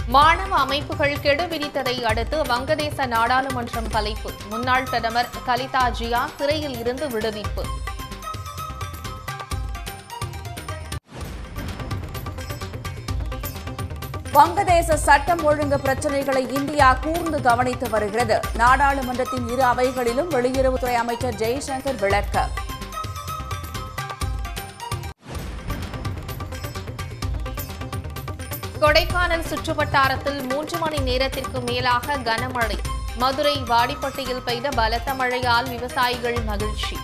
மாணவ அமைப்புகள் கெடு விதித்ததை அடுத்து வங்கதேச நாடாளுமன்றம் கலைப்பு முன்னாள் பிரதமர் கலிதா ஜியா சிறையில் இருந்து விடுவிப்பு வங்கதேச சட்டம் ஒழுங்கு பிரச்சினைகளை இந்தியா கூர்ந்து கவனித்து வருகிறது நாடாளுமன்றத்தின் இரு அவைகளிலும் வெளியுறவுத்துறை அமைச்சர் ஜெய்சங்கர் விளக்கம் கொடைக்கானல் சுற்றுவட்டாரத்தில் மூன்று மணி நேரத்திற்கு மேலாக கனமழை மதுரை வாடிப்பட்டியில் பெய்த பலத்த மழையால் விவசாயிகள் மகிழ்ச்சி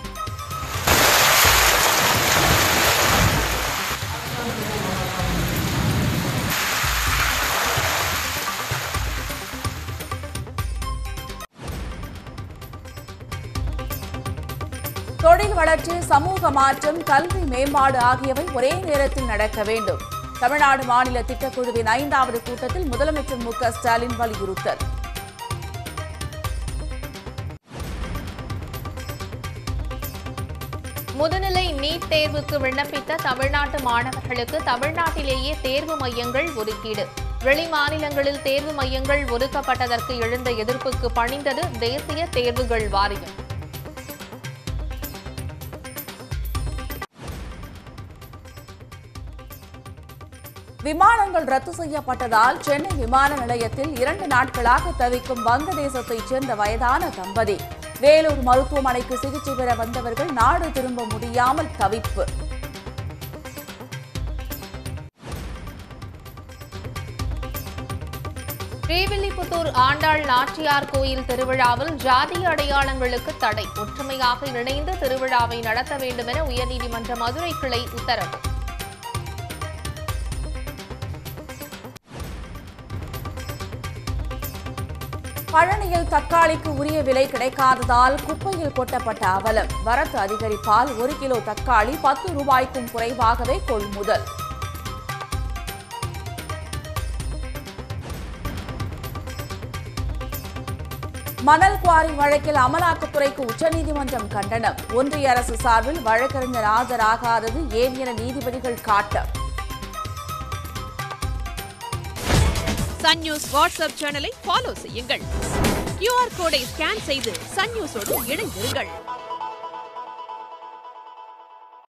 தொழில் வளர்ச்சி சமூக மாற்றம் கல்வி மேம்பாடு ஆகியவை ஒரே நேரத்தில் நடக்க வேண்டும் தமிழ்நாடு மாநில திட்டக்குழுவின் ஐந்தாவது கூட்டத்தில் முதலமைச்சர் மு க ஸ்டாலின் வலியுறுத்தல் முதுநிலை நீட் தேர்வுக்கு விண்ணப்பித்த தமிழ்நாட்டு மாணவர்களுக்கு தமிழ்நாட்டிலேயே தேர்வு மையங்கள் ஒதுக்கீடு வெளி மாநிலங்களில் தேர்வு மையங்கள் ஒதுக்கப்பட்டதற்கு எழுந்த எதிர்ப்புக்கு பணிந்தது தேசிய தேர்வுகள் வாரியம் விமானங்கள் ரத்து செய்யப்பட்டதால் சென்னை விமான நிலையத்தில் இரண்டு நாட்களாக தவிக்கும் வங்கதேசத்தைச் சேர்ந்த வயதான தம்பதி வேலூர் மருத்துவமனைக்கு சிகிச்சை பெற வந்தவர்கள் நாடு திரும்ப முடியாமல் தவிப்பு ஸ்ரீவில்லிபுத்தூர் ஆண்டாள் நாச்சியார் கோயில் திருவிழாவில் ஜாதிய அடையாளங்களுக்கு தடை ஒற்றுமையாக இணைந்து திருவிழாவை நடத்த வேண்டும் என உயர்நீதிமன்ற மதுரை கிளை உத்தரவு பழனியில் தக்காளிக்கு உரிய விலை கிடைக்காததால் குப்பையில் கொட்டப்பட்ட அவலம் வரத்து அதிகரிப்பால் ஒரு கிலோ தக்காளி பத்து ரூபாய்க்கும் குறைவாகவே கொள்முதல் மணல் குவாரி வழக்கில் அமலாக்கத்துறைக்கு உச்சநீதிமன்றம் கண்டனம் ஒன்றிய அரசு சார்பில் வழக்கறிஞர் ஆஜராகாதது ஏன் என நீதிபதிகள் காட்டம் சன் நியூஸ் வாட்ஸ்அப் சேனலை ஃபாலோ செய்யுங்கள் கியூஆர் கோடை ஸ்கேன் செய்து சன் நியூஸோடு இணைந்திருங்கள்